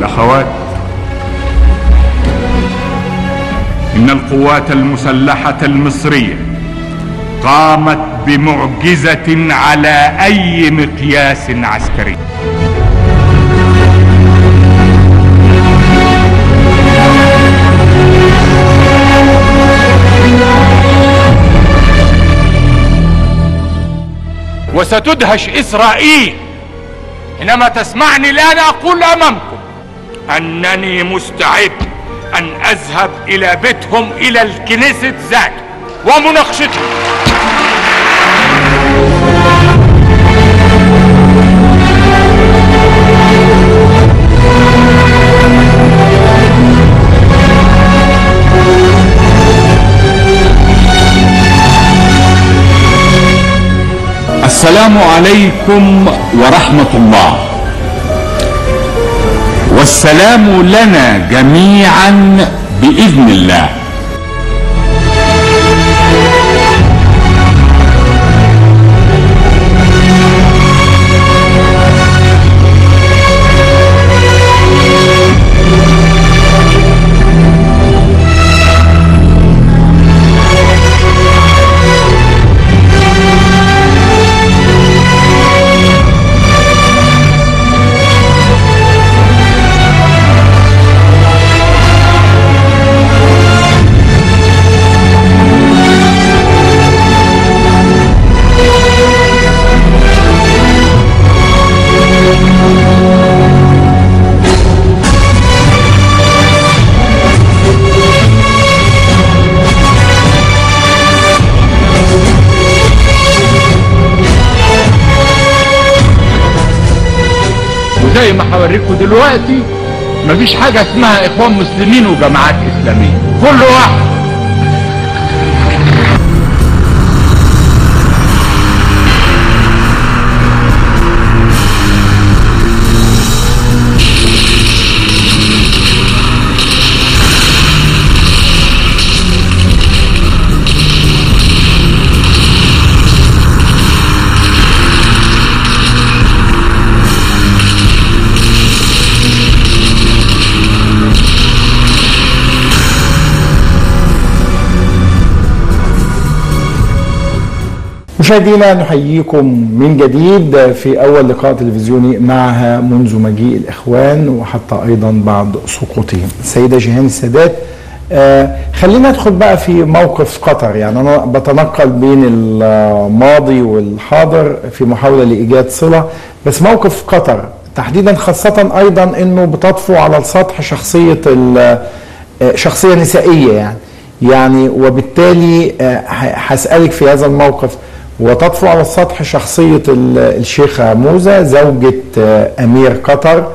والأخوات إن القوات المسلحة المصرية قامت بمعجزة على أي مقياس عسكري وستدهش إسرائيل حينما تسمعني الآن أقول أمامكم أنني مستعد أن أذهب إلى بيتهم إلى الكنيسة ذاك ومناقشتهم السلام عليكم ورحمة الله والسلام لنا جميعا بإذن الله وزي ما هوريكم دلوقتي مفيش حاجة اسمها إخوان مسلمين وجماعات إسلامية كل واحد مشاهدينا نحييكم من جديد في أول لقاء تلفزيوني معها منذ مجيء الإخوان وحتى أيضا بعد سقوطهم السيدة جيهان السادات آه خلينا ندخل بقى في موقف قطر يعني أنا بتنقل بين الماضي والحاضر في محاولة لإيجاد صلة بس موقف قطر تحديدا خاصة أيضا أنه بتطفو على السطح شخصية شخصية نسائية يعني يعني وبالتالي آه هسألك في هذا الموقف وتطفو على السطح شخصية الشيخة موزة زوجة أمير قطر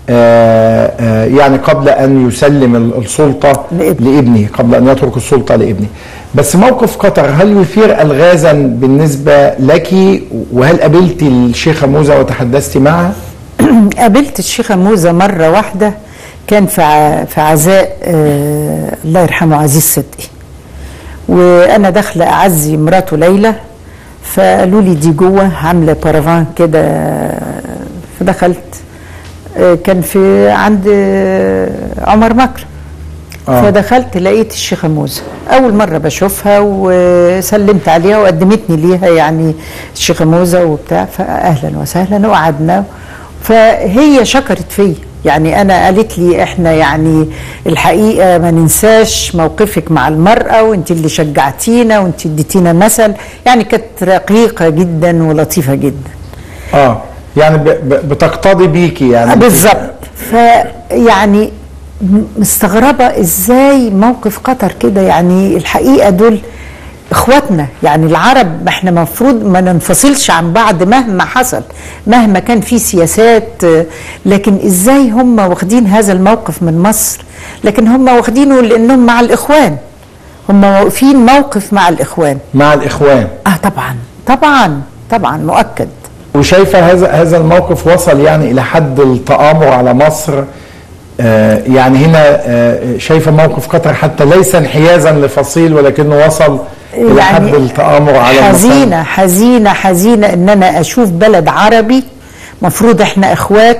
يعني قبل أن يسلم السلطة لابنه قبل أن يترك السلطة لابنه بس موقف قطر هل يثير ألغازا بالنسبة لك وهل قابلت الشيخة موزة وتحدثت معها؟ قابلت الشيخة موزة مرة واحدة كان في في عزاء الله يرحمه عزيز صدقي وانا داخله اعزي مراته ليلى فقالوا لي دي جوه عامله بارافان كده فدخلت كان في عند عمر مكر آه. فدخلت لقيت الشيخه موزه اول مره بشوفها وسلمت عليها وقدمتني ليها يعني الشيخه موزه وبتاع فاهلا وسهلا وقعدنا فهي شكرت فيا يعني انا قالت لي احنا يعني الحقيقه ما ننساش موقفك مع المراه وانت اللي شجعتينا وانت اديتينا مثل يعني كانت رقيقه جدا ولطيفه جدا اه يعني بتقتضي بيكي يعني بالظبط فيعني مستغربه ازاي موقف قطر كده يعني الحقيقه دول اخواتنا يعني العرب ما احنا مفروض ما ننفصلش عن بعض مهما حصل مهما كان في سياسات لكن ازاي هم واخدين هذا الموقف من مصر لكن هم واخدينه لانهم مع الاخوان هم واقفين موقف مع الاخوان مع الاخوان اه طبعا طبعا طبعا مؤكد وشايفه هذا هذا الموقف وصل يعني الى حد التآمر على مصر آه يعني هنا آه شايفه موقف قطر حتى ليس انحيازا لفصيل ولكنه وصل الى يعني حد التآمر على حزينه حزينه حزينه ان انا اشوف بلد عربي مفروض احنا اخوات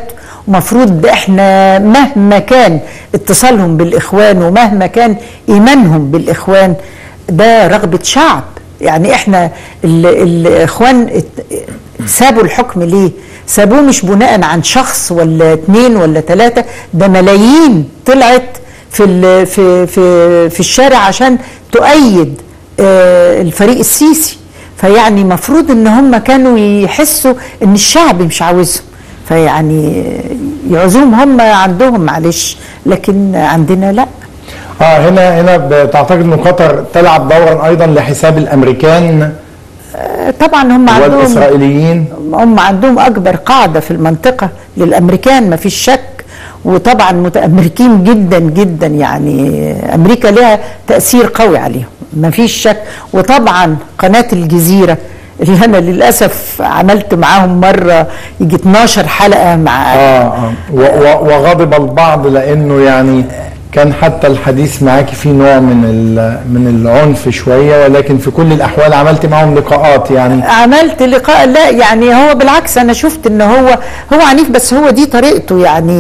مفروض احنا مهما كان اتصالهم بالاخوان ومهما كان ايمانهم بالاخوان ده رغبه شعب يعني احنا ال- الاخوان ات- سابوا الحكم ليه سابوه مش بناء عن شخص ولا اتنين ولا تلاتة ده ملايين طلعت في ال- في في في الشارع عشان تؤيد آه، الفريق السيسي فيعني مفروض ان هم كانوا يحسوا ان الشعب مش عاوزهم فيعني يعوزوهم هم عندهم معلش لكن عندنا لا اه هنا هنا بتعتقد ان قطر تلعب دورا ايضا لحساب الامريكان آه، طبعا هم عندهم والاسرائيليين هم عندهم اكبر قاعده في المنطقه للامريكان ما فيش شك وطبعا متامركين جدا جدا يعني امريكا لها تاثير قوي عليهم ما فيش شك وطبعا قناه الجزيره اللي انا للاسف عملت معاهم مره يجي 12 حلقه مع اه اه و- و- وغضب البعض لانه يعني كان حتى الحديث معاكي فيه نوع من ال- من العنف شويه ولكن في كل الاحوال عملت معهم لقاءات يعني عملت لقاء لا يعني هو بالعكس انا شفت ان هو هو عنيف بس هو دي طريقته يعني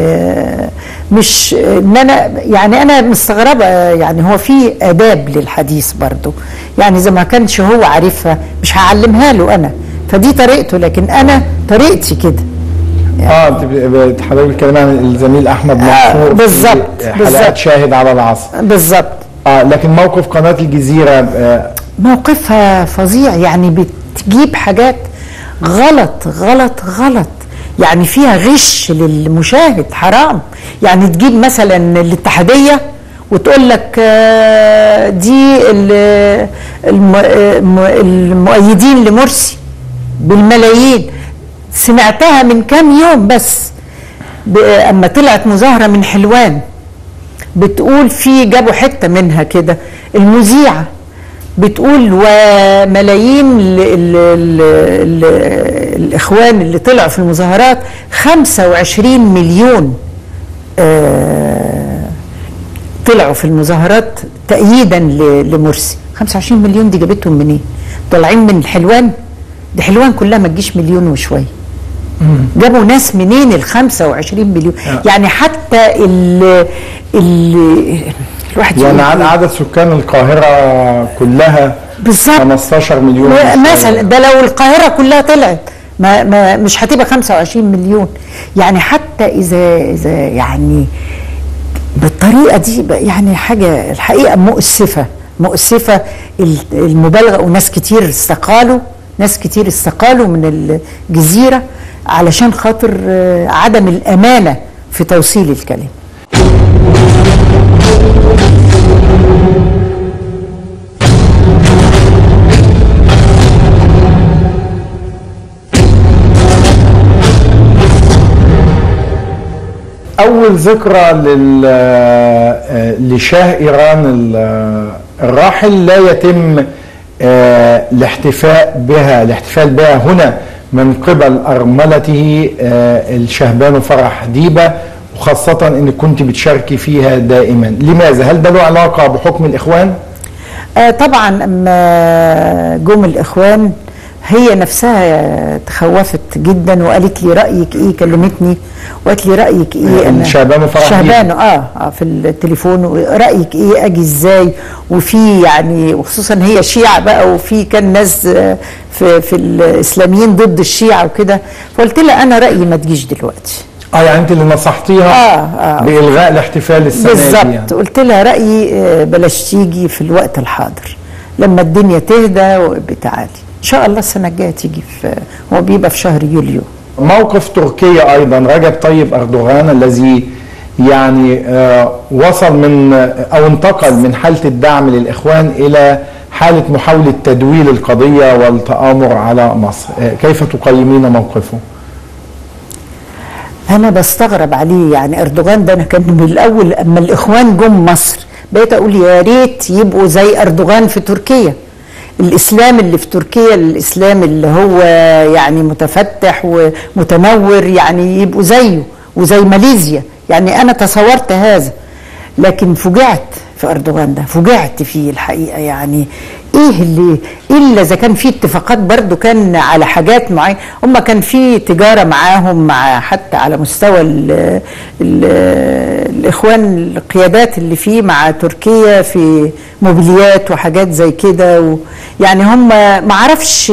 مش ان انا يعني انا مستغربه يعني هو في اداب للحديث برضه يعني اذا ما كانش هو عارفها مش هعلمها له انا فدي طريقته لكن انا طريقتي كده اه انت ب- حضرتك بتتكلم عن الزميل احمد منصور في بالظبط، حلقات بالظبط. شاهد على العصر بالظبط اه لكن موقف قناه الجزيره آه موقفها فظيع يعني بتجيب حاجات غلط غلط غلط يعني فيها غش للمشاهد حرام يعني تجيب مثلا الاتحادية وتقول لك آه، دي ال- الم- الم- المؤيدين لمرسي بالملايين سمعتها من كام يوم بس ب- اما طلعت مظاهرة من حلوان بتقول في جابوا حته منها كده المذيعه بتقول وملايين ال ال ال ال الاخوان اللي طلعوا في المظاهرات 25 مليون آه طلعوا في المظاهرات تأييدا ل- لمرسي 25 مليون دي جابتهم منين؟ طالعين من حلوان دي حلوان كلها ما تجيش مليون وشويه جابوا ناس منين ال 25 مليون يعني حتى ال ال الواحد يعني يقول عدد, إيه؟ عدد سكان القاهره كلها بالظبط 15 مليون مثلا ده لو القاهره كلها طلعت ما, ما مش هتبقى 25 مليون يعني حتى اذا اذا يعني بالطريقه دي بقى يعني حاجه الحقيقه مؤسفه مؤسفه ال- المبالغه وناس كتير استقالوا ناس كتير استقالوا من الجزيره علشان خاطر آه، عدم الامانه في توصيل الكلام اول ذكرى لل آه، لشاه ايران ال- الراحل لا يتم آه، الاحتفاء بها الاحتفال بها هنا من قبل ارملته آه، الشهبان فرح ديبه وخاصة انك كنت بتشاركي فيها دائما لماذا هل ده له علاقة بحكم الاخوان آه طبعا اما جم الاخوان هي نفسها تخوفت جدا وقالت لي رايك ايه كلمتني وقالت لي رايك ايه آه، شهبان وفرح شهبان اه اه في التليفون رايك ايه اجي ازاي وفي يعني وخصوصا هي شيعه بقى وفي كان ناس آه، في في الاسلاميين ضد الشيعه وكده فقلت لها انا رايي ما تجيش دلوقتي اه يعني انت اللي نصحتيها آه، آه. بالغاء الاحتفال السنة دي بالظبط يعني. قلت لها رايي آه، بلاش تيجي في الوقت الحاضر لما الدنيا تهدى بتعالي ان شاء الله السنه الجايه تيجي في هو بيبقى في شهر يوليو موقف تركيا ايضا رجب طيب اردوغان الذي يعني آه، وصل من او انتقل من حاله الدعم للاخوان الى حاله محاوله تدويل القضيه والتامر على مصر آه، كيف تقيمين موقفه انا بستغرب عليه يعني اردوغان ده انا كان من الاول اما الاخوان جم مصر بقيت اقول يا ريت يبقوا زي اردوغان في تركيا الاسلام اللي في تركيا الاسلام اللي هو يعني متفتح ومتنور يعني يبقوا زيه وزي ماليزيا يعني انا تصورت هذا لكن فوجعت في اردوغان ده فوجعت فيه الحقيقه يعني ايه اللي الا اذا كان في اتفاقات برضو كان على حاجات معينه هم كان في تجاره معاهم مع حتى على مستوى ال ال الاخوان القيادات اللي فيه مع تركيا في موبيليات وحاجات زي كده و يعني هم ما اعرفش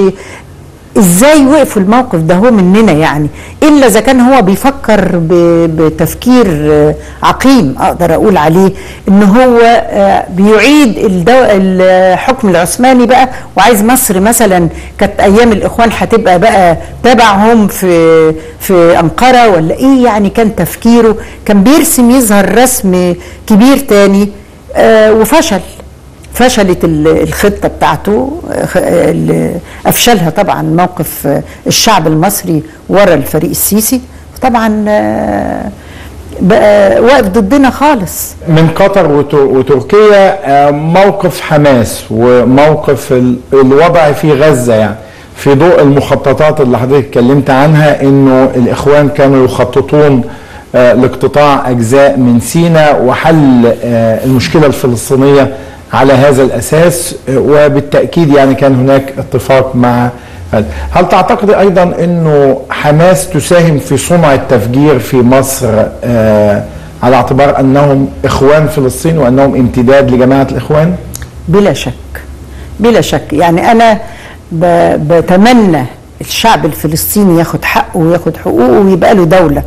ازاي وقفوا الموقف ده هو مننا يعني الا اذا كان هو بيفكر ب- بتفكير آه، عقيم اقدر اقول عليه ان هو آه، بيعيد الدو... الحكم العثماني بقى وعايز مصر مثلا كانت ايام الاخوان هتبقى بقى تبعهم في في انقره ولا ايه يعني كان تفكيره كان بيرسم يظهر رسم كبير تاني آه، وفشل فشلت ال- الخطه بتاعته خ- اللي افشلها طبعا موقف آه، الشعب المصري ورا الفريق السيسي طبعا آه، بقى واقف ضدنا خالص من قطر وت- وتركيا آه، موقف حماس وموقف ال- الوضع في غزة يعني في ضوء المخططات اللي حضرتك اتكلمت عنها انه الاخوان كانوا يخططون آه، لاقتطاع اجزاء من سيناء وحل آه، المشكلة الفلسطينية على هذا الاساس آه، وبالتاكيد يعني كان هناك اتفاق مع هذا. هل تعتقد ايضا انه حماس تساهم في صنع التفجير في مصر آه، على اعتبار انهم اخوان فلسطين وانهم امتداد لجماعه الاخوان؟ بلا شك بلا شك يعني انا ب- بتمنى الشعب الفلسطيني ياخد حقه وياخد حقوقه ويبقى له دوله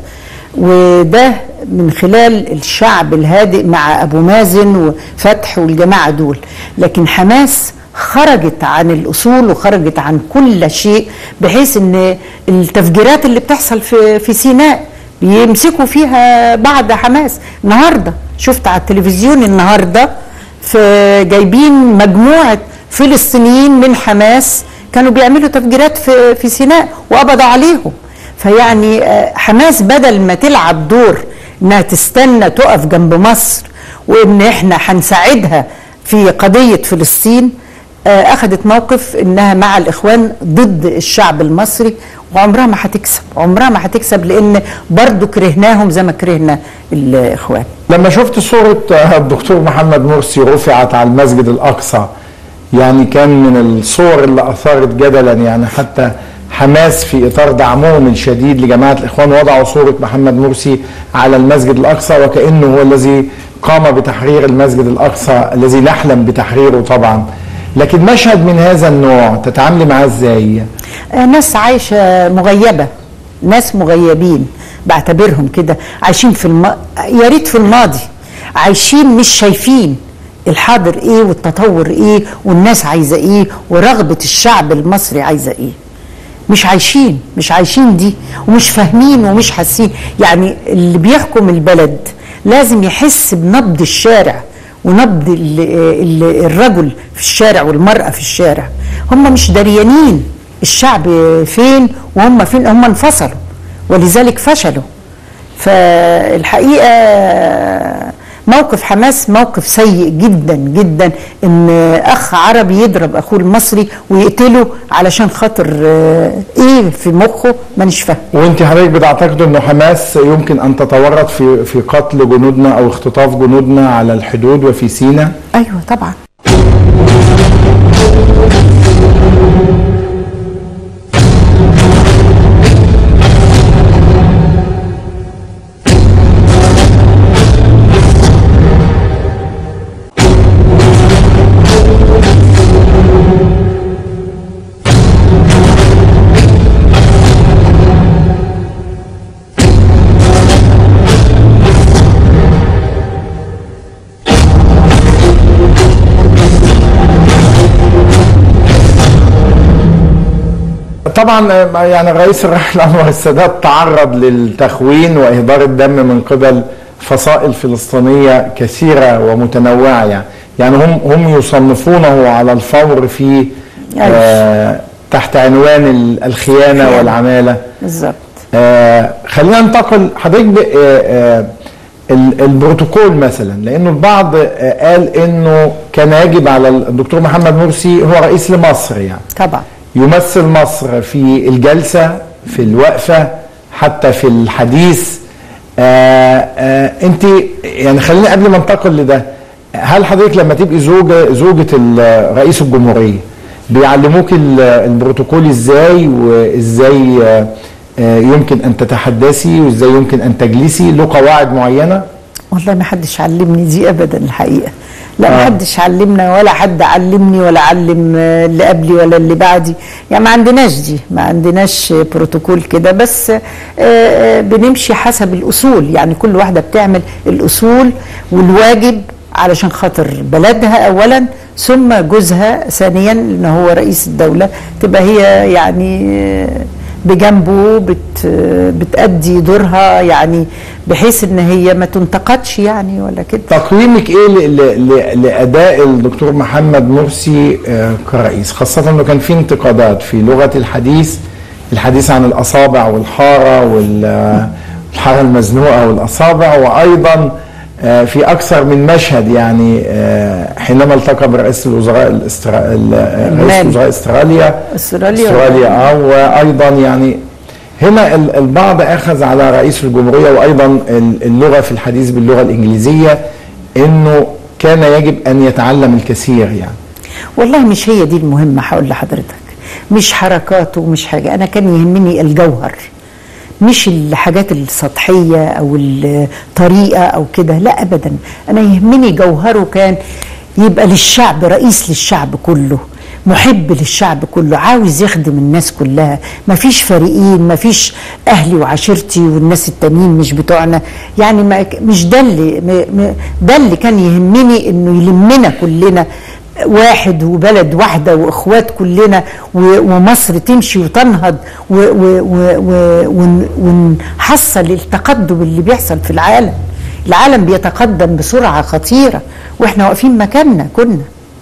وده من خلال الشعب الهادئ مع ابو مازن وفتح والجماعه دول لكن حماس خرجت عن الاصول وخرجت عن كل شيء بحيث ان التفجيرات اللي بتحصل في في سيناء بيمسكوا فيها بعد حماس النهارده شفت على التلفزيون النهارده في جايبين مجموعه فلسطينيين من حماس كانوا بيعملوا تفجيرات في في سيناء وقبضوا عليهم فيعني آه، حماس بدل ما تلعب دور انها تستنى تقف جنب مصر وان احنا هنساعدها في قضيه فلسطين آه، اخذت موقف انها مع الاخوان ضد الشعب المصري وعمرها ما هتكسب عمرها ما هتكسب لان برضو كرهناهم زي ما كرهنا الاخوان لما شفت صوره آه، الدكتور محمد مرسي رفعت على المسجد الاقصى يعني كان من الصور اللي اثارت جدلا يعني حتى حماس في اطار دعمهم الشديد لجماعه الاخوان وضعوا صوره محمد مرسي على المسجد الاقصى وكانه هو الذي قام بتحرير المسجد الاقصى الذي نحلم بتحريره طبعا لكن مشهد من هذا النوع تتعاملي معاه ازاي؟ آه، ناس عايشه مغيبه ناس مغيبين بعتبرهم كده عايشين في الم... يا ريت في الماضي عايشين مش شايفين الحاضر ايه والتطور ايه والناس عايزه ايه ورغبه الشعب المصري عايزه ايه مش عايشين مش عايشين دي ومش فاهمين ومش حاسين يعني اللي بيحكم البلد لازم يحس بنبض الشارع ونبض ال ال الرجل في الشارع والمرأة في الشارع هم مش دريانين الشعب فين وهم فين هم انفصلوا ولذلك فشلوا فالحقيقة موقف حماس موقف سيء جدا جدا ان اخ عربي يضرب اخوه المصري ويقتله علشان خاطر آه، ايه في مخه مانيش فاهم وانت حضرتك بتعتقد انه حماس يمكن ان تتورط في في قتل جنودنا او اختطاف جنودنا على الحدود وفي سيناء؟ ايوه طبعا طبعا آه، يعني الرئيس الراحل انور السادات تعرض للتخوين واهدار الدم من قبل فصائل فلسطينيه كثيره ومتنوعه يعني يعني هم هم يصنفونه على الفور في آه تحت عنوان ال- الخيانه خيانة. والعماله بالظبط آه خلينا ننتقل حضرتك ب- آه آه ال- البروتوكول مثلا لانه البعض آه قال انه كان يجب على الدكتور محمد مرسي هو رئيس لمصر يعني طبعا يمثل مصر في الجلسة في الوقفة حتى في الحديث آه آه انت يعني خلينا قبل ما ننتقل لده هل حضرتك لما تبقي زوجة زوجة ال- رئيس الجمهورية بيعلموك ال- البروتوكول ازاي وازاي آه، آه، يمكن ان تتحدثي وازاي يمكن ان تجلسي له قواعد معينة والله ما حدش علمني دي ابدا الحقيقه لا ما آه. حدش علمنا ولا حد علمني ولا علم آه، اللي قبلي ولا اللي بعدي يعني ما عندناش دي ما عندناش آه، بروتوكول كده بس آه، آه، بنمشي حسب الاصول يعني كل واحده بتعمل الاصول والواجب علشان خاطر بلدها اولا ثم جوزها ثانيا ان هو رئيس الدوله تبقى هي يعني آه، بجنبه بت بتأدي دورها يعني بحيث ان هي ما تنتقدش يعني ولا كده تقييمك ايه ل- ل- ل- لاداء الدكتور محمد مرسي آه، كرئيس خاصة انه كان في انتقادات في لغة الحديث الحديث عن الاصابع والحارة والحارة المزنوقة والاصابع وايضا آه، في اكثر من مشهد يعني آه، حينما التقى برئيس الوزراء الاسترا... ال- آه، رئيس المالي. وزراء استراليا استراليا. استراليا اه وايضا يعني هنا ال- البعض اخذ على رئيس الجمهوريه وايضا ال- اللغه في الحديث باللغه الانجليزيه انه كان يجب ان يتعلم الكثير يعني والله مش هي دي المهمة هقول لحضرتك مش حركات ومش حاجة أنا كان يهمني الجوهر مش الحاجات السطحية أو الطريقة أو كده لا أبدا أنا يهمني جوهره كان يبقى للشعب رئيس للشعب كله محب للشعب كله عاوز يخدم الناس كلها مفيش فريقين مفيش اهلي وعشيرتي والناس التانيين مش بتوعنا يعني ما مش ده اللي م- م- ده اللي كان يهمني انه يلمنا كلنا واحد وبلد واحده واخوات كلنا و- ومصر تمشي وتنهض و- و- و- و- ون- ونحصل التقدم اللي بيحصل في العالم العالم بيتقدم بسرعه خطيره واحنا واقفين مكاننا كنا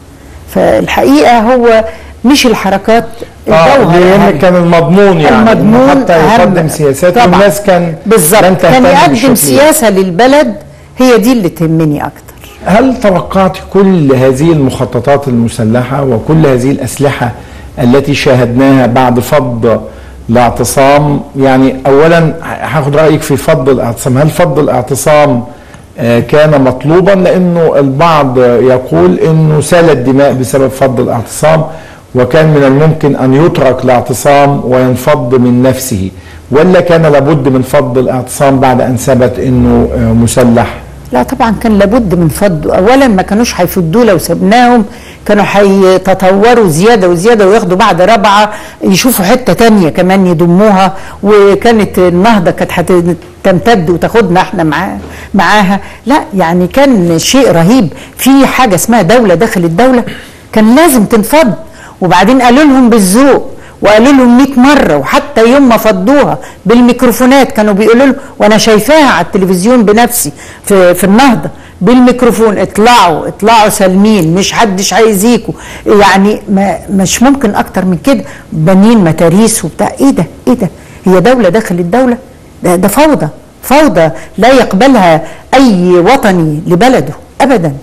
فالحقيقه هو مش الحركات اه الجوهر لان أهم. كان المضمون يعني إنه المضمون حتى أهم. يقدم سياسات طبعاً. والناس كان بالظبط لن كان تهتم يقدم بالشكل. سياسه للبلد هي دي اللي تهمني اكتر هل توقعت كل هذه المخططات المسلحة وكل هذه الأسلحة التي شاهدناها بعد فض الاعتصام يعني أولا هاخد رأيك في فض الاعتصام هل فض الاعتصام آه، كان مطلوبا لأنه البعض يقول أنه سالت دماء بسبب فض الاعتصام وكان من الممكن أن يترك الاعتصام وينفض من نفسه ولا كان لابد من فض الاعتصام بعد أن ثبت أنه آه، مسلح لا طبعا كان لابد من فضه اولا ما كانوش هيفضوا لو سبناهم كانوا هيتطوروا زياده وزياده وياخدوا بعد رابعه يشوفوا حته تانية كمان يضموها وكانت النهضه كانت هتمتد وتاخدنا احنا معاه معاها لا يعني كان شيء رهيب في حاجه اسمها دوله داخل الدوله كان لازم تنفض وبعدين قالوا لهم بالذوق وقالوا لهم 100 مره وحتى يوم ما فضوها بالميكروفونات كانوا بيقولوا له وانا شايفاها على التلفزيون بنفسي في في النهضه بالميكروفون اطلعوا اطلعوا سالمين مش حدش هيأذيكوا يعني ما مش ممكن اكتر من كده بنين متاريس وبتاع ايه ده ايه ده هي دوله داخل الدوله ده, ده فوضى فوضى لا يقبلها اي وطني لبلده ابدا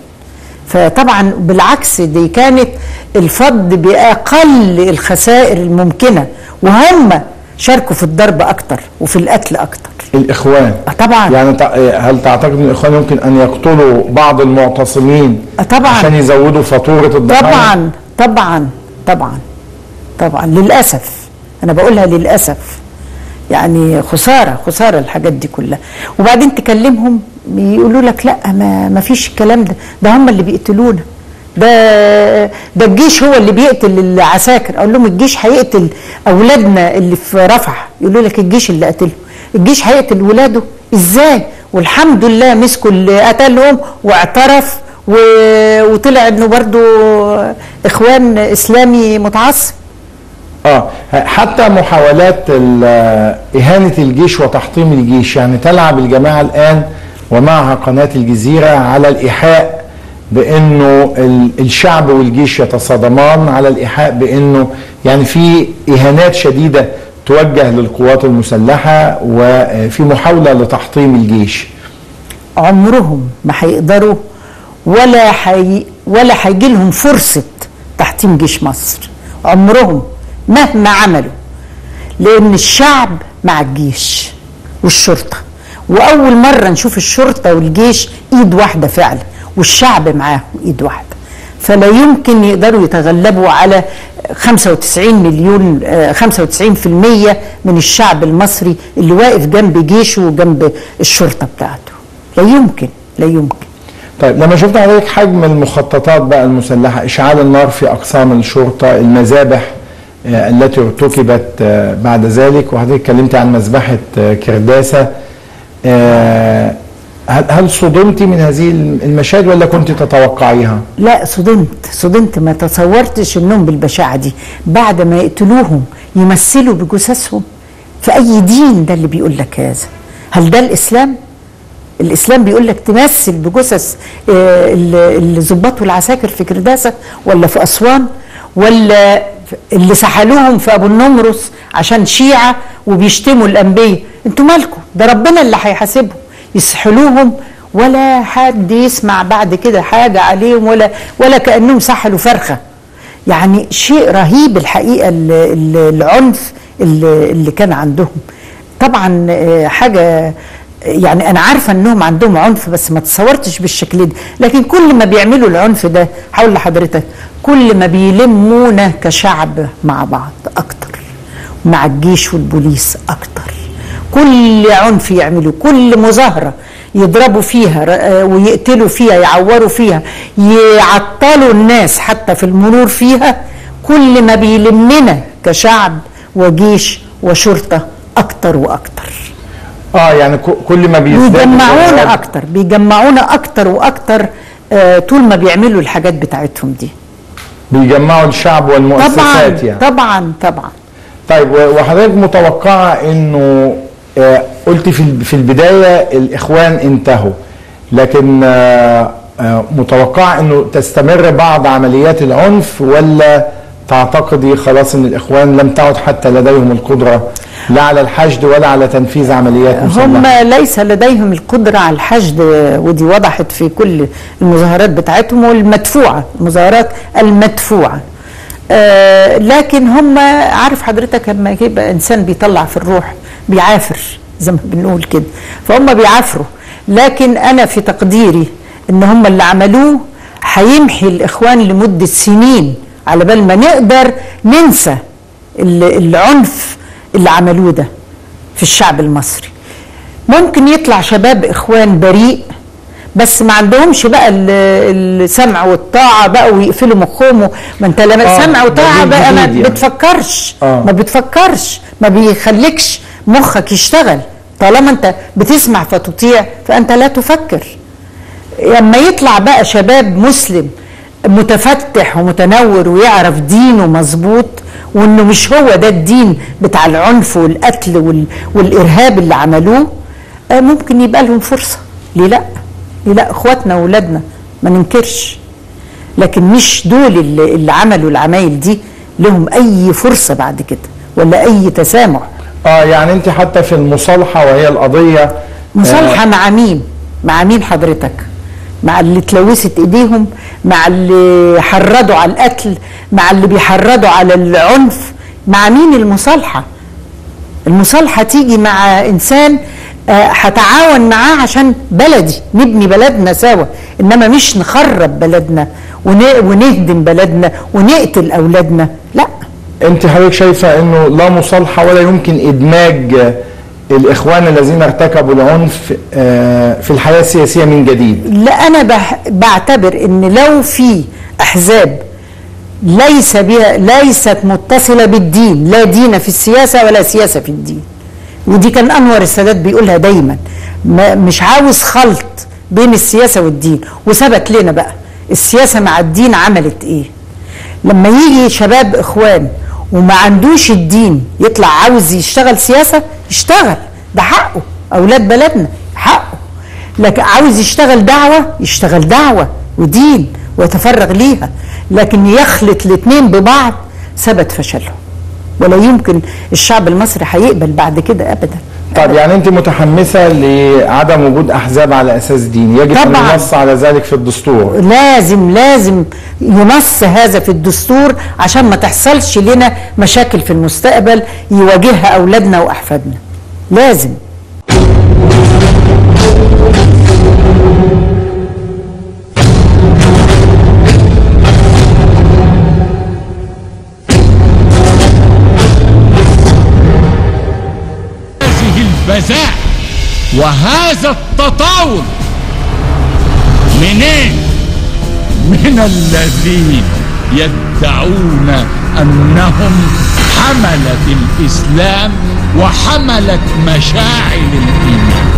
فطبعا بالعكس دي كانت الفض باقل الخسائر الممكنه وهم شاركوا في الضرب اكتر وفي القتل اكتر الإخوان آه طبعا يعني تع- هل تعتقد ان الاخوان يمكن ان يقتلوا بعض المعتصمين آه طبعا. عشان يزودوا فاتوره الضحايا طبعا طبعا طبعا طبعا للاسف انا بقولها للاسف يعني خساره خساره الحاجات دي كلها وبعدين تكلمهم يقولوا لك لا ما ما فيش الكلام ده ده هم اللي بيقتلونا ده ده الجيش هو اللي بيقتل العساكر اقول لهم الجيش هيقتل اولادنا اللي في رفح يقولوا لك الجيش اللي قتلهم الجيش هيقتل ولاده ازاي والحمد لله مسكوا اللي قتلهم واعترف و... وطلع انه برضو اخوان اسلامي متعصب اه حتى محاولات ال- اهانه الجيش وتحطيم الجيش يعني تلعب الجماعه الان ومعها قناه الجزيره على الايحاء بانه ال- الشعب والجيش يتصادمان على الايحاء بانه يعني في اهانات شديده توجه للقوات المسلحه وفي محاوله لتحطيم الجيش عمرهم ما هيقدروا ولا حي ولا هيجي لهم فرصه تحطيم جيش مصر عمرهم مهما عملوا لان الشعب مع الجيش والشرطه واول مره نشوف الشرطه والجيش ايد واحده فعلا والشعب معاهم ايد واحده فلا يمكن يقدروا يتغلبوا على 95 مليون آه، 95% من الشعب المصري اللي واقف جنب جيشه وجنب الشرطه بتاعته لا يمكن لا يمكن طيب لما شفت حضرتك حجم المخططات بقى المسلحه اشعال النار في اقسام الشرطه المذابح آه، التي ارتكبت آه، بعد ذلك وحضرتك اتكلمت عن مذبحه آه، كرداسه آه، هل هل صدمتي من هذه المشاهد ولا كنت تتوقعيها؟ لا صدمت صدمت ما تصورتش انهم بالبشاعه دي بعد ما يقتلوهم يمثلوا بجثثهم في اي دين ده اللي بيقول لك هذا هل ده الاسلام الاسلام بيقول لك تمثل بجثث آه، ال- الضباط والعساكر في كرداسه ولا في اسوان ولا اللي سحلوهم في ابو النمرس عشان شيعه وبيشتموا الانبياء انتوا مالكم ده ربنا اللي هيحاسبهم يسحلوهم ولا حد يسمع بعد كده حاجه عليهم ولا ولا كانهم سحلوا فرخه يعني شيء رهيب الحقيقه ال- ال- العنف اللي اللي كان عندهم طبعا آه، حاجه يعني انا عارفه انهم عندهم عنف بس ما تصورتش بالشكل ده لكن كل ما بيعملوا العنف ده هقول لحضرتك كل ما بيلمونا كشعب مع بعض اكتر مع الجيش والبوليس اكتر كل عنف يعملوا كل مظاهره يضربوا فيها آه، ويقتلوا فيها يعوروا فيها يعطلوا الناس حتى في المرور فيها كل ما بيلمنا كشعب وجيش وشرطه اكتر واكتر اه يعني ك- كل ما بيزداد بيجمعونا الإرهاب- اكتر بيجمعونا اكتر واكتر آه، طول ما بيعملوا الحاجات بتاعتهم دي بيجمعوا الشعب طبعا والمؤسسات يعني طبعا طبعا طيب و- وحضرتك متوقعه انه آه، قلت في ال- في البدايه الاخوان انتهوا لكن آه، آه، متوقعه انه تستمر بعض عمليات العنف ولا تعتقدي خلاص ان الاخوان لم تعد حتى لديهم القدره لا على الحشد ولا على تنفيذ عمليات هم مسلحه ليس لديهم القدرة على الحشد ودي وضحت في كل المظاهرات بتاعتهم والمدفوعة المظاهرات المدفوعة آه لكن هم عارف حضرتك لما يبقى إنسان بيطلع في الروح بيعافر زي ما بنقول كده فهم بيعافروا لكن أنا في تقديري إن هم اللي عملوه هيمحي الإخوان لمدة سنين على بال ما نقدر ننسى ال- العنف اللي عملوه ده في الشعب المصري ممكن يطلع شباب اخوان بريء بس ما عندهمش بقى ال- السمع والطاعه بقى ويقفلوا مخهم ما انت لما آه، سمع ده وطاعه جيل بقى ما جديد يعني. بتفكرش آه. ما بتفكرش ما بيخليكش مخك يشتغل طالما انت بتسمع فتطيع فانت لا تفكر لما يطلع بقى شباب مسلم متفتح ومتنور ويعرف دينه مظبوط وانه مش هو ده الدين بتاع العنف والقتل وال... والارهاب اللي عملوه آه، ممكن يبقى لهم فرصه ليه لا ليه لا اخواتنا واولادنا ما ننكرش لكن مش دول اللي, اللي عملوا العمايل دي لهم اي فرصه بعد كده ولا اي تسامح اه يعني انت حتى في المصالحه وهي القضيه مصالحة مع مين؟ مع مين حضرتك؟ مع اللي اتلوثت ايديهم، مع اللي حرضوا على القتل، مع اللي بيحرضوا على العنف، مع مين المصالحة؟ المصالحة تيجي مع انسان آه، هتعاون معاه عشان بلدي نبني بلدنا سوا انما مش نخرب بلدنا ون- ونهدم بلدنا ونقتل اولادنا لا انت حضرتك شايفه انه لا مصالحه ولا يمكن ادماج آه، الاخوان الذين ارتكبوا العنف آه، في الحياه السياسيه من جديد لا انا بح- بعتبر ان لو في احزاب ليس بها ليست متصله بالدين لا دين في السياسه ولا سياسه في الدين ودي كان انور السادات بيقولها دايما ما مش عاوز خلط بين السياسه والدين وثبت لنا بقى السياسه مع الدين عملت ايه لما يجي شباب اخوان وما عندوش الدين يطلع عاوز يشتغل سياسه يشتغل ده حقه اولاد بلدنا حقه لكن عاوز يشتغل دعوه يشتغل دعوه ودين ويتفرغ ليها لكن يخلط الاثنين ببعض ثبت فشلهم ولا يمكن الشعب المصري هيقبل بعد كده ابدا طب يعني انت متحمسه لعدم وجود احزاب على اساس ديني يجب ان طبعاً. ينص على ذلك في الدستور لازم لازم ينص هذا في الدستور عشان ما تحصلش لنا مشاكل في المستقبل يواجهها اولادنا واحفادنا لازم وهذا التطاول منين من الذين يدعون انهم حملة الاسلام وحملة مشاعل الايمان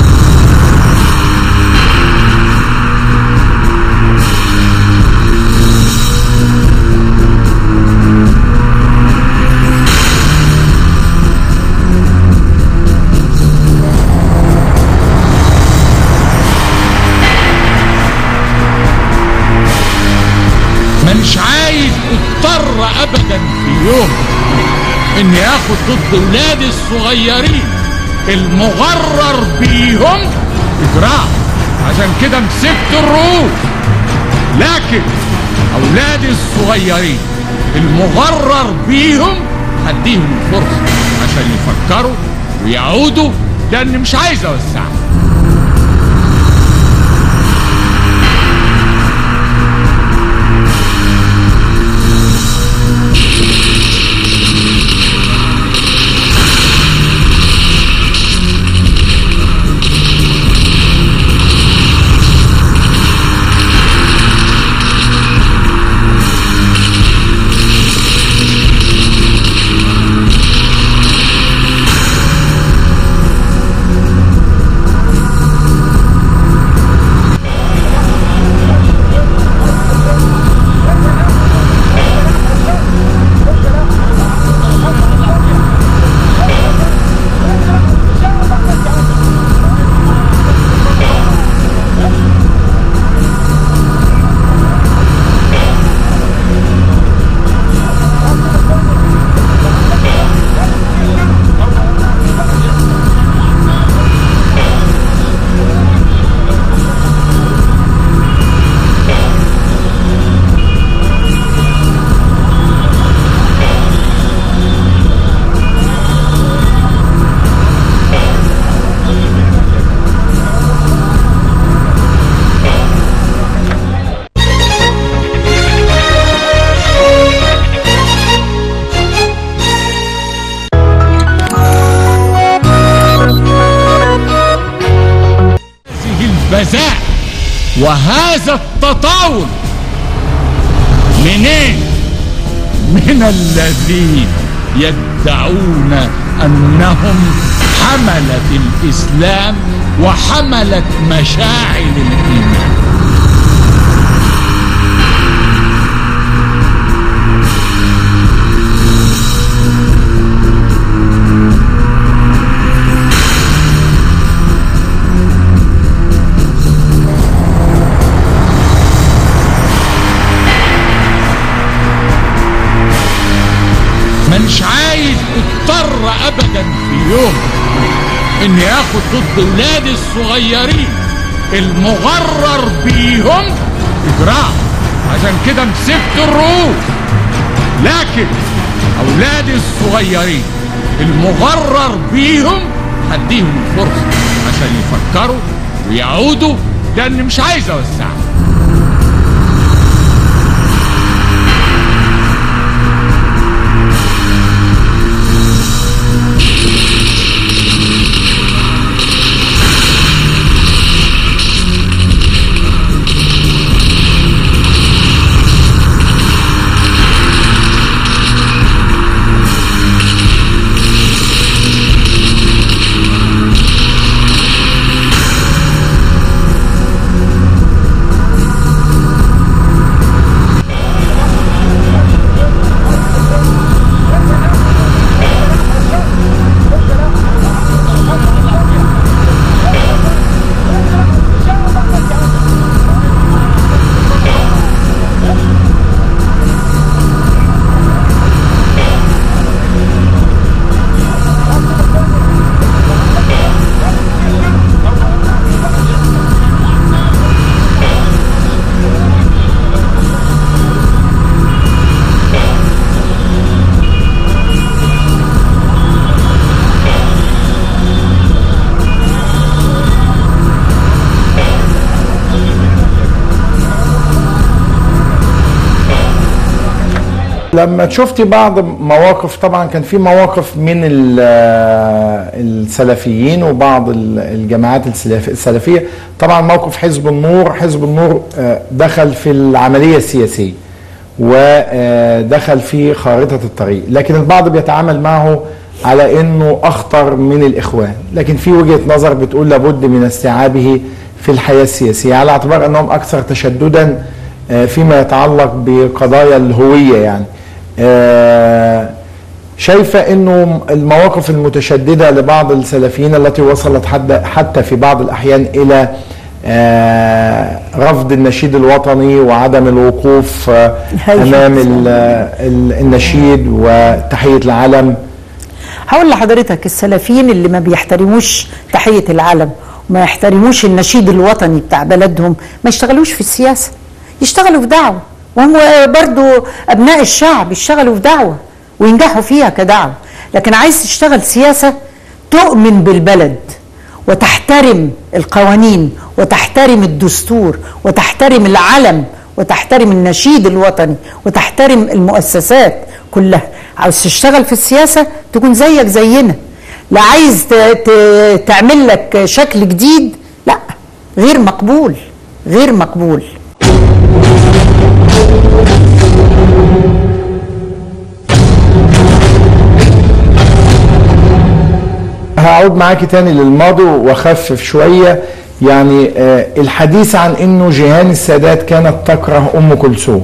مش عايز اضطر ابدا في يوم اني اخد ضد ولادي الصغيرين المغرر بيهم اجراء عشان كده مسكت الرؤوس لكن اولادي الصغيرين المغرر بيهم هديهم الفرصه عشان يفكروا ويعودوا لان مش عايز اوسعهم هذه البذاء وهذا التطاول منين من الذين يدعون انهم حملة الاسلام وحملة مشاعل الايمان مش عايز اضطر ابدا في يوم اني اخد ضد ولادي الصغيرين المغرر بيهم اجراء عشان كده مسكت الرؤوس لكن اولادي الصغيرين المغرر بيهم هديهم الفرصه عشان يفكروا ويعودوا لان مش عايز اوسعهم لما شفتي بعض مواقف طبعا كان في مواقف من ال- السلفيين وبعض ال- الجماعات السلف- السلفيه طبعا موقف حزب النور حزب النور آه، دخل في العمليه السياسيه ودخل في خارطه الطريق لكن البعض بيتعامل معه على انه اخطر من الاخوان لكن في وجهه نظر بتقول لابد من استيعابه في الحياه السياسيه على اعتبار انهم اكثر تشددا آه، فيما يتعلق بقضايا الهويه يعني آه، شايفة انه المواقف المتشددة لبعض السلفيين التي وصلت حتى حتى في بعض الاحيان الى آه، رفض النشيد الوطني وعدم الوقوف آه، هاي امام شخص. ال- ال- النشيد وتحية العلم هقول لحضرتك السلفيين اللي ما بيحترموش تحية العلم وما يحترموش النشيد الوطني بتاع بلدهم ما يشتغلوش في السياسة يشتغلوا في دعوة وهم برضو أبناء الشعب يشتغلوا في دعوة وينجحوا فيها كدعوة لكن عايز تشتغل سياسة تؤمن بالبلد وتحترم القوانين وتحترم الدستور وتحترم العلم وتحترم النشيد الوطني وتحترم المؤسسات كلها عاوز تشتغل في السياسة تكون زيك زينا لا عايز ت- ت- تعمل لك شكل جديد لا غير مقبول غير مقبول هعود معاكي تاني للماضي واخفف شويه يعني آه، الحديث عن انه جيهان السادات كانت تكره ام كلثوم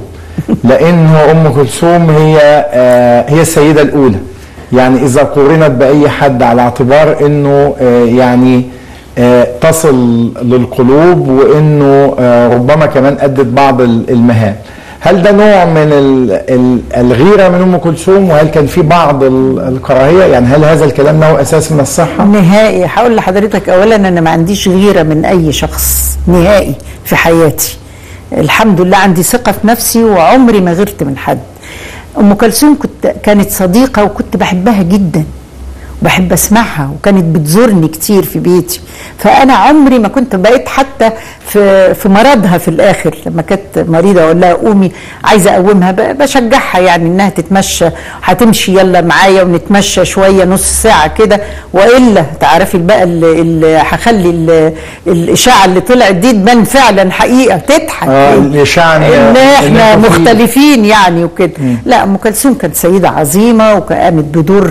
لانه ام كلثوم هي آه، هي السيده الاولى يعني اذا قورنت باي حد على اعتبار انه آه، يعني آه، تصل للقلوب وانه آه، ربما كمان ادت بعض ال- المهام هل ده نوع من ال- ال- الغيره من ام كلثوم وهل كان في بعض ال- الكراهيه يعني هل هذا الكلام له اساس من الصحه نهائي هقول لحضرتك اولا انا ما عنديش غيره من اي شخص نهائي في حياتي الحمد لله عندي ثقه في نفسي وعمري ما غيرت من حد ام كلثوم كنت كانت صديقه وكنت بحبها جدا وبحب اسمعها وكانت بتزورني كتير في بيتي فانا عمري ما كنت بقيت حتى في في مرضها في الاخر لما كانت مريضه اقول لها قومي عايزه اقومها ب- بشجعها يعني انها تتمشى هتمشي يلا معايا ونتمشى شويه نص ساعه كده والا تعرفي بقى اللي, اللي هخلي ال- الاشاعه اللي طلعت دي تبان فعلا حقيقه تضحك آه، الإشاعة إن- ان احنا إن أنتوا في- مختلفين يعني وكده لا ام كلثوم كانت سيده عظيمه وقامت بدور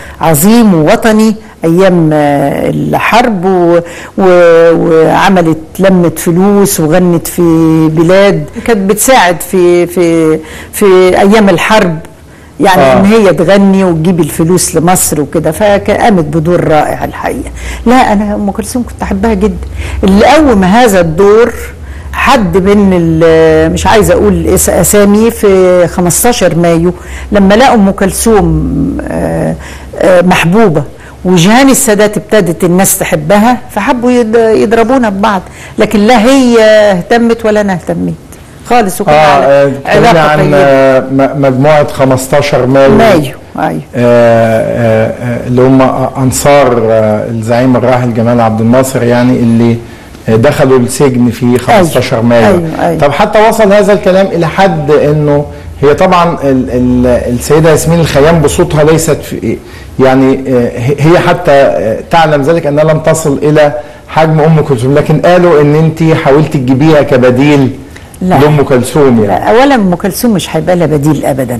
عظيم ووطني ايام آه، الحرب و... و... وعملت لمت فلوس وغنت في بلاد كانت بتساعد في في في ايام الحرب يعني آه. آه. ان هي تغني وتجيب الفلوس لمصر وكده فقامت بدور رائع الحقيقه لا انا ام كلثوم كنت احبها جدا اللي قوم هذا الدور حد من ال- مش عايزه اقول اس- اسامي في 15 مايو لما لقوا ام كلثوم آه، آه، محبوبه وجهان السادات ابتدت الناس تحبها فحبوا يض- يضربونا ببعض لكن لا هي اهتمت ولا انا اهتميت خالص وكان اه على آه، اتكلمنا علاقه عن طيبه آه، م- مجموعه 15 مايو مايو ايوه آه، آه، آه، اللي هم انصار آه، الزعيم الراحل جمال عبد الناصر يعني اللي آه، دخلوا السجن في 15 مايو أيوة، أيوة. طب حتى وصل هذا الكلام الى حد انه هي طبعا ال ال السيده ياسمين الخيام بصوتها ليست في يعني آه، هي حتى آه، تعلم ذلك انها لم تصل الى حجم ام كلثوم لكن قالوا ان انت حاولت تجيبيها كبديل لا. لام كلثوم يعني لا اولا ام كلثوم مش هيبقى لها بديل ابدا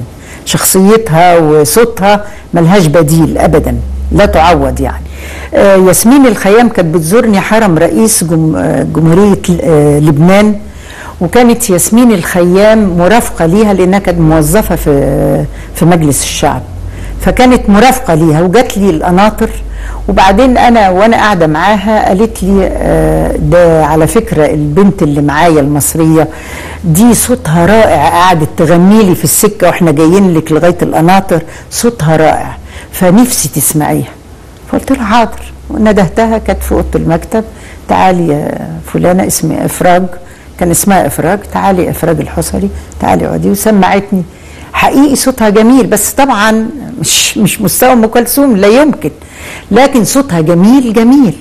شخصيتها وصوتها ملهاش بديل ابدا لا تعوض يعني آه ياسمين الخيام كانت بتزورني حرم رئيس جم آه جمهوريه ل- آه لبنان وكانت ياسمين الخيام مرافقه ليها لانها كانت موظفه في في مجلس الشعب فكانت مرافقه ليها وجات لي القناطر وبعدين انا وانا قاعده معاها قالت لي آه، ده على فكره البنت اللي معايا المصريه دي صوتها رائع قعدت تغني لي في السكه واحنا جايين لك لغايه القناطر صوتها رائع فنفسي تسمعيها فقلت لها حاضر وندهتها كانت في اوضه المكتب تعالي يا فلانه اسمي افراج كان اسمها افراج تعالي افراج الحصري تعالي اقعدي وسمعتني حقيقي صوتها جميل بس طبعا مش مش مستوى ام كلثوم لا يمكن لكن صوتها جميل جميل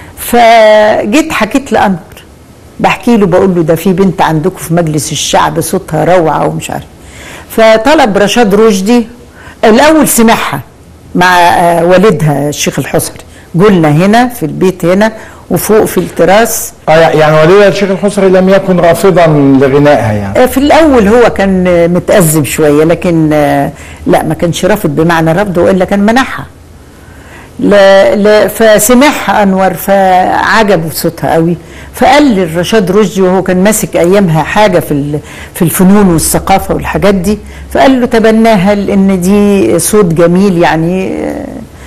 فجيت حكيت لانور بحكي له بقول له ده في بنت عندكم في مجلس الشعب صوتها روعه ومش عارف فطلب رشاد رشدي الاول سمعها مع آه، والدها الشيخ الحصري قلنا هنا في البيت هنا وفوق في التراس اه يعني والدها الشيخ الحصري لم يكن رافضا لغنائها يعني آه، في الاول هو كان آه، متأزم شويه لكن آه، لا ما كانش رافض بمعنى رفض والا كان منحها لا لا فسمعها انور فعجبه صوتها قوي فقال للرشاد رشدي وهو كان ماسك ايامها حاجه في ال- في الفنون والثقافه والحاجات دي فقال له تبناها لان دي صوت جميل يعني آه،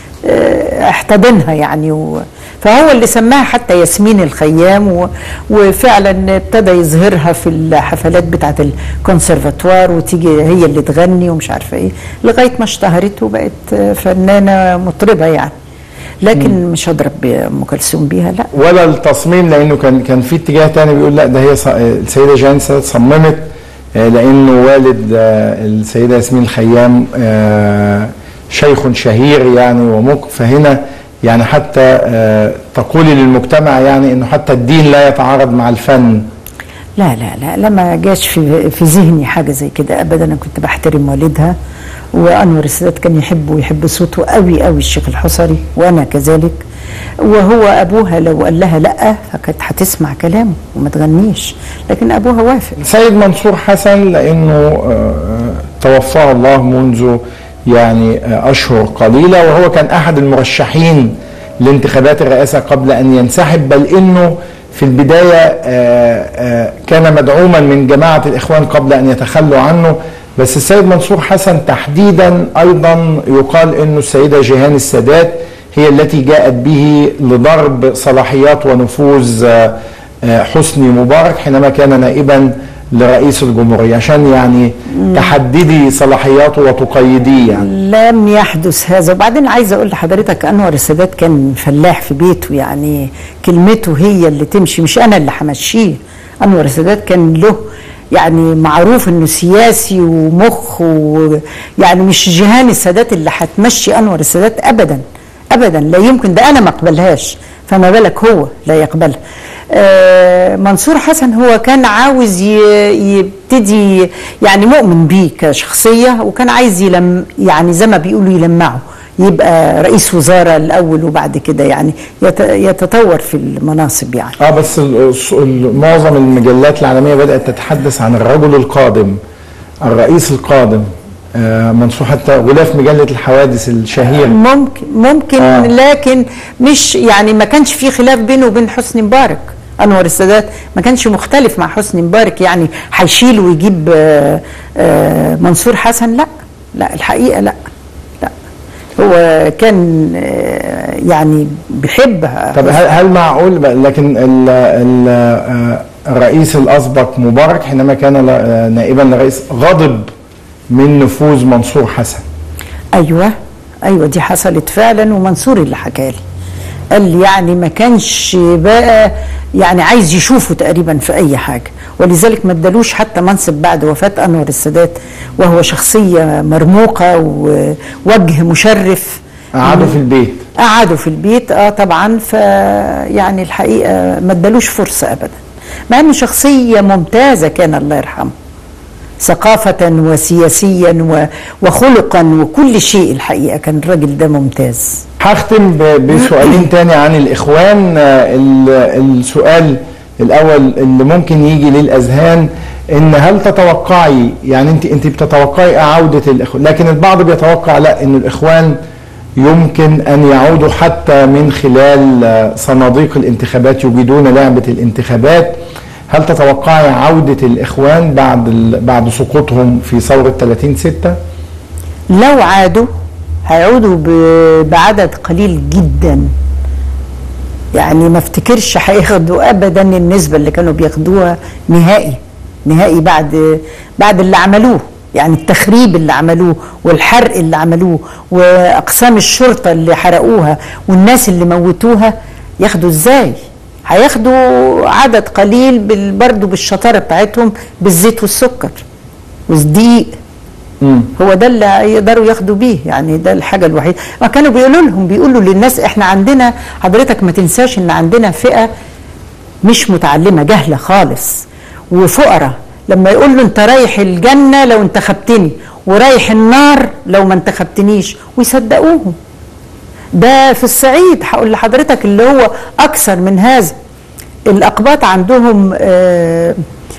آه، احتضنها يعني و فهو اللي سماها حتى ياسمين الخيام و... وفعلا ابتدى يظهرها في الحفلات بتاعت الكونسرفاتوار وتيجي هي اللي تغني ومش عارفه ايه لغايه ما اشتهرت وبقت فنانه مطربه يعني لكن مش هضرب ام كلثوم بيها لا ولا التصميم لانه كان كان في اتجاه تاني بيقول لا ده هي ص- السيده جان سادات صممت آه، لانه والد آه، السيده ياسمين الخيام آه، شيخ شهير يعني ومك فهنا يعني حتى آه، تقولي للمجتمع يعني انه حتى الدين لا يتعارض مع الفن لا لا لا لما جاش في في ذهني حاجه زي كده ابدا انا كنت بحترم والدها وانور السادات كان يحبه ويحب صوته قوي قوي الشيخ الحصري وانا كذلك وهو ابوها لو قال لها لا فكانت هتسمع كلامه وما تغنيش لكن ابوها وافق سيد منصور حسن لانه آه، توفاه الله منذ يعني آه، اشهر قليله وهو كان احد المرشحين لانتخابات الرئاسه قبل ان ينسحب بل انه في البدايه آه، آه، كان مدعوما من جماعه الاخوان قبل ان يتخلوا عنه بس السيد منصور حسن تحديدا ايضا يقال انه السيده جيهان السادات هي التي جاءت به لضرب صلاحيات ونفوذ آه، آه، حسني مبارك حينما كان نائبا لرئيس الجمهورية عشان يعني تحددي صلاحياته وتقيديه يعني لم يحدث هذا وبعدين عايزه اقول لحضرتك انور السادات كان فلاح في بيته يعني كلمته هي اللي تمشي مش انا اللي همشيه انور السادات كان له يعني معروف انه سياسي ومخ ويعني مش جيهان السادات اللي هتمشي انور السادات ابدا ابدا لا يمكن ده انا ما اقبلهاش فما بالك هو لا يقبلها آه، منصور حسن هو كان عاوز ي- يبتدي يعني مؤمن بيه كشخصيه وكان عايز يلم يعني زي ما بيقولوا يلمعه يبقى رئيس وزاره الاول وبعد كده يعني يت- يتطور في المناصب يعني اه بس ال- الص- ال- معظم المجلات العالمية بدأت تتحدث عن الرجل القادم الرئيس القادم آه منصور حتى غلاف مجلة الحوادث الشهير ممكن ممكن آه. آه. لكن مش يعني ما كانش في خلاف بينه وبين حسني مبارك انور السادات ما كانش مختلف مع حسني مبارك يعني هيشيل ويجيب آه، آه، منصور حسن لا لا الحقيقه لا لا هو كان آه، يعني بيحبها طب هل, هل معقول بقى- لكن ال ال آه، الرئيس الأسبق مبارك حينما كان ل- آه، نائبا لرئيس غضب من نفوذ منصور حسن ايوه ايوه دي حصلت فعلا ومنصور اللي حكى لي قال لي يعني ما كانش بقى يعني عايز يشوفه تقريبا في اي حاجه ولذلك ما ادالوش حتى منصب بعد وفاه انور السادات وهو شخصيه مرموقه ووجه مشرف قعدوا في البيت قعدوا في البيت اه طبعا ف يعني الحقيقه ما ادالوش فرصه ابدا مع انه شخصيه ممتازه كان الله يرحمه ثقافة وسياسيا و- وخلقا وكل شيء الحقيقة كان الراجل ده ممتاز هختم ب- بسؤالين تاني عن الإخوان آه، ال- السؤال الأول اللي ممكن يجي للأذهان إن هل تتوقعي يعني أنت أنت بتتوقعي عودة الإخوان لكن البعض بيتوقع لا إن الإخوان يمكن أن يعودوا حتى من خلال آه، صناديق الانتخابات يجيدون لعبة الانتخابات هل تتوقعي عودة الإخوان بعد ال- بعد سقوطهم في ثورة 30 6 لو عادوا هيعودوا ب- بعدد قليل جدا يعني ما افتكرش هياخدوا ابدا النسبه اللي كانوا بياخدوها نهائي نهائي بعد بعد اللي عملوه يعني التخريب اللي عملوه والحرق اللي عملوه واقسام الشرطه اللي حرقوها والناس اللي موتوها ياخدوا ازاي هياخدوا عدد قليل بال- برضه بالشطاره بتاعتهم بالزيت والسكر والدقيق هو ده اللي يقدروا ياخدوا بيه يعني ده الحاجه الوحيده ما كانوا بيقولوا لهم بيقولوا للناس احنا عندنا حضرتك ما تنساش ان عندنا فئه مش متعلمه جهله خالص وفقراء لما يقول له انت رايح الجنه لو انتخبتني ورايح النار لو ما انتخبتنيش ويصدقوهم ده في الصعيد هقول لحضرتك اللي هو اكثر من هذا الاقباط عندهم آه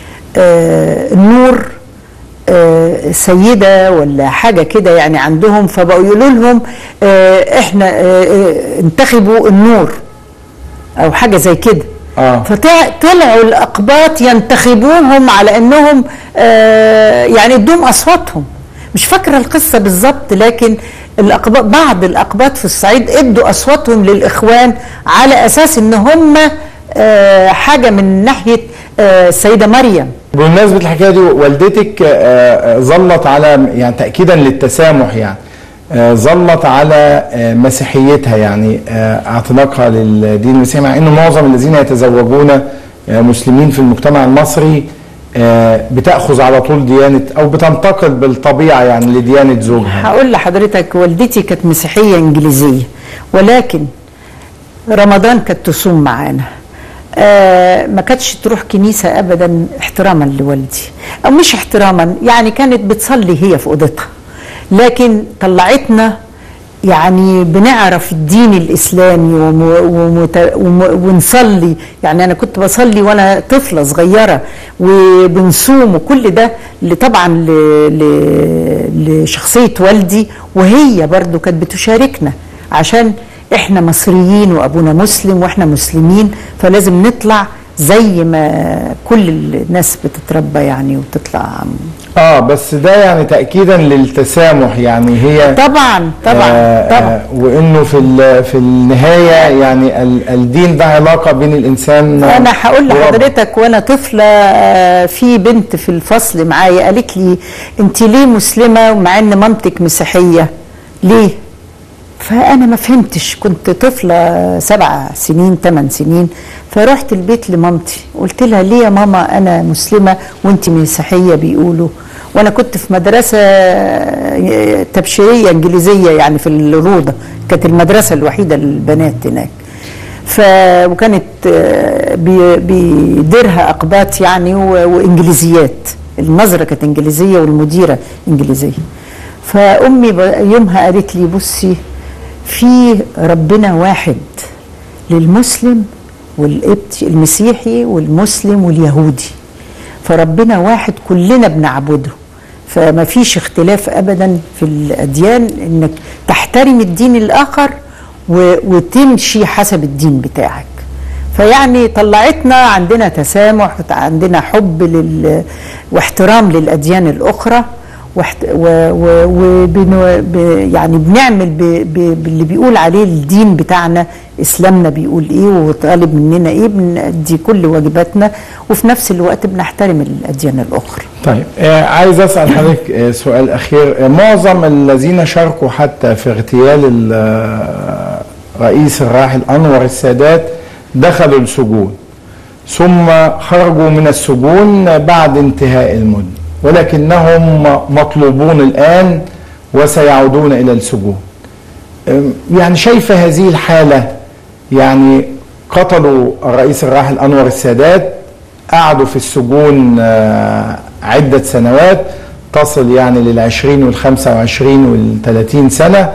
آه النور آه سيده ولا حاجه كده يعني عندهم فبقوا يقولوا لهم آه احنا آه آه انتخبوا النور او حاجه زي كده آه. فطلعوا الاقباط ينتخبوهم على انهم آه يعني ادوهم اصواتهم مش فاكره القصه بالظبط لكن الاقباط بعض الاقباط في الصعيد ادوا اصواتهم للاخوان على اساس ان هم آه حاجه من ناحيه آه السيده مريم بمناسبة الحكاية دي والدتك آه، آه، ظلت على يعني تأكيدا للتسامح يعني آه، ظلت على آه، مسيحيتها يعني آه، اعتناقها للدين المسيحي مع انه معظم الذين يتزوجون آه، مسلمين في المجتمع المصري آه، بتأخذ على طول ديانة او بتنتقل بالطبيعة يعني لديانة زوجها هقول لحضرتك والدتي كانت مسيحيه انجليزيه ولكن رمضان كانت تصوم معانا آه ما كانتش تروح كنيسه ابدا احتراما لوالدي او مش احتراما يعني كانت بتصلي هي في اوضتها لكن طلعتنا يعني بنعرف الدين الاسلامي وم ومت وم ونصلي يعني انا كنت بصلي وانا طفله صغيره وبنصوم وكل ده ل- طبعا ل- ل- لشخصيه والدي وهي برضو كانت بتشاركنا عشان احنا مصريين وابونا مسلم واحنا مسلمين فلازم نطلع زي ما كل الناس بتتربى يعني وتطلع اه بس ده يعني تأكيدا للتسامح يعني هي طبعا طبعا آه، طبعا آه، وانه في ال- في النهايه يعني ال- الدين ده علاقه بين الانسان انا هقول وربه. لحضرتك وانا طفله آه، في بنت في الفصل معايا قالت لي انت ليه مسلمه ومع ان مامتك مسيحيه ليه فانا ما فهمتش كنت طفله سبع سنين ثمان سنين فرحت البيت لمامتي قلت لها ليه يا ماما انا مسلمه وانت مسيحيه بيقولوا وانا كنت في مدرسه آه، تبشيريه انجليزيه يعني في الروضه كانت المدرسه الوحيده للبنات هناك ف وكانت آه، بي- بيديرها اقباط يعني و- وانجليزيات النظره كانت انجليزيه والمديره انجليزيه فامي ب- يومها قالت لي بصي في ربنا واحد للمسلم والقبطي المسيحي والمسلم واليهودي فربنا واحد كلنا بنعبده فما فيش اختلاف ابدا في الاديان انك تحترم الدين الاخر و- وتمشي حسب الدين بتاعك فيعني طلعتنا عندنا تسامح عندنا حب لل واحترام للاديان الاخرى واحت... و... و... وبن... ب... يعني بنعمل ب... ب... باللي بيقول عليه الدين بتاعنا اسلامنا بيقول ايه وطالب مننا ايه بندي كل واجباتنا وفي نفس الوقت بنحترم الاديان الاخرى طيب آه عايز اسال حضرتك آه سؤال اخير آه معظم الذين شاركوا حتى في اغتيال ال- آه، رئيس الراحل انور السادات دخلوا السجون ثم خرجوا من السجون بعد انتهاء المدة ولكنهم مطلوبون الآن وسيعودون إلى السجون أم، يعني شايفة هذه الحالة يعني قتلوا الرئيس الراحل أنور السادات قعدوا في السجون آه، عدة سنوات تصل يعني للعشرين والخمسة وعشرين والثلاثين سنة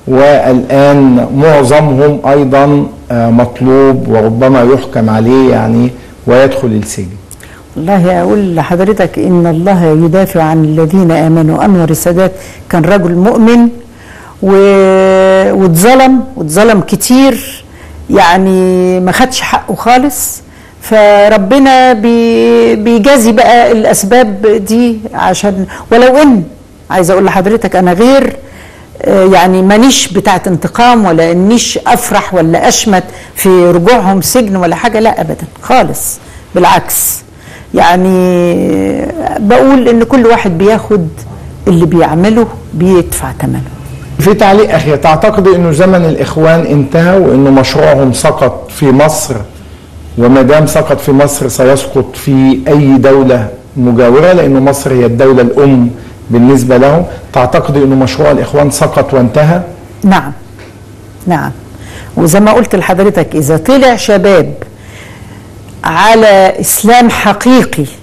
والآن معظمهم أيضا آه، مطلوب وربما يحكم عليه يعني ويدخل السجن والله اقول لحضرتك ان الله يدافع عن الذين امنوا انور السادات كان رجل مؤمن و... واتظلم واتظلم كتير يعني ما خدش حقه خالص فربنا بي... بيجازي بقى الاسباب دي عشان ولو ان عايزه اقول لحضرتك انا غير آه، يعني مانيش بتاعت انتقام ولا انيش افرح ولا اشمت في رجوعهم سجن ولا حاجه لا ابدا خالص بالعكس يعني بقول ان كل واحد بياخد اللي بيعمله بيدفع ثمنه في تعليق أخير تعتقد أنه زمن الإخوان انتهى وأنه مشروعهم سقط في مصر وما دام سقط في مصر سيسقط في أي دولة مجاورة لأنه مصر هي الدولة الأم بالنسبة لهم تعتقد أنه مشروع الإخوان سقط وانتهى نعم نعم وزي ما قلت لحضرتك اذا طلع شباب على اسلام حقيقي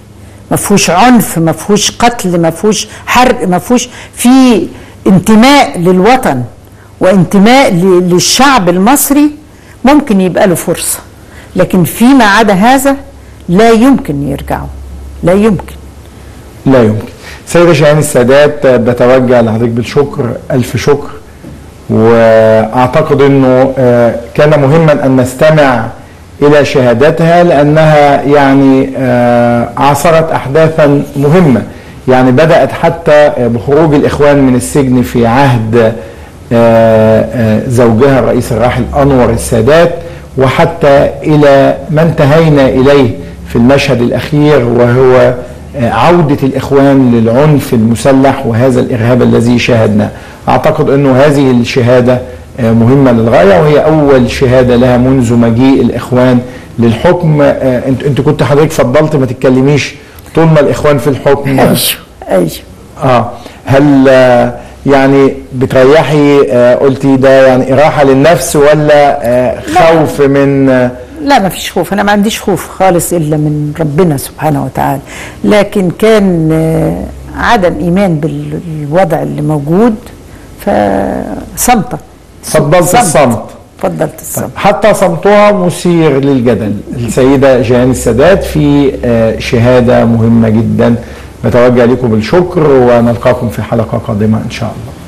ما فيهوش عنف ما فيهوش قتل ما فيهوش حرق ما فيهوش في انتماء للوطن وانتماء ل- للشعب المصري ممكن يبقى له فرصة لكن فيما عدا هذا لا يمكن يرجعوا لا يمكن لا يمكن سيدة شاهين السادات بتوجه لحضرتك بالشكر ألف شكر وأعتقد أنه آه، كان مهما أن نستمع إلى شهادتها لأنها يعني آه، عاصرت أحداثا مهمة يعني بدأت حتى بخروج الإخوان من السجن في عهد آه، آه، زوجها الرئيس الراحل أنور السادات وحتى إلى ما انتهينا إليه في المشهد الأخير وهو عودة الإخوان للعنف المسلح وهذا الإرهاب الذي شاهدناه أعتقد أنه هذه الشهادة مهمة للغاية وهي أول شهادة لها منذ مجيء الإخوان للحكم أنت أنت كنت حضرتك فضلت ما تتكلميش طول ما الإخوان في الحكم ايوه ايوه اه هل آه، يعني بتريحي آه، قلتي ده يعني إراحة للنفس ولا آه، خوف من آه، لا ما فيش خوف انا ما عنديش خوف خالص الا من ربنا سبحانه وتعالى لكن كان آه، عدم ايمان بالوضع اللي موجود فصمتة فضلت الصمت فضلت الصمت حتى صمتها مثير للجدل السيدة جيهان السادات في آه، شهادة مهمة جدا نتوجه لكم بالشكر ونلقاكم في حلقة قادمة إن شاء الله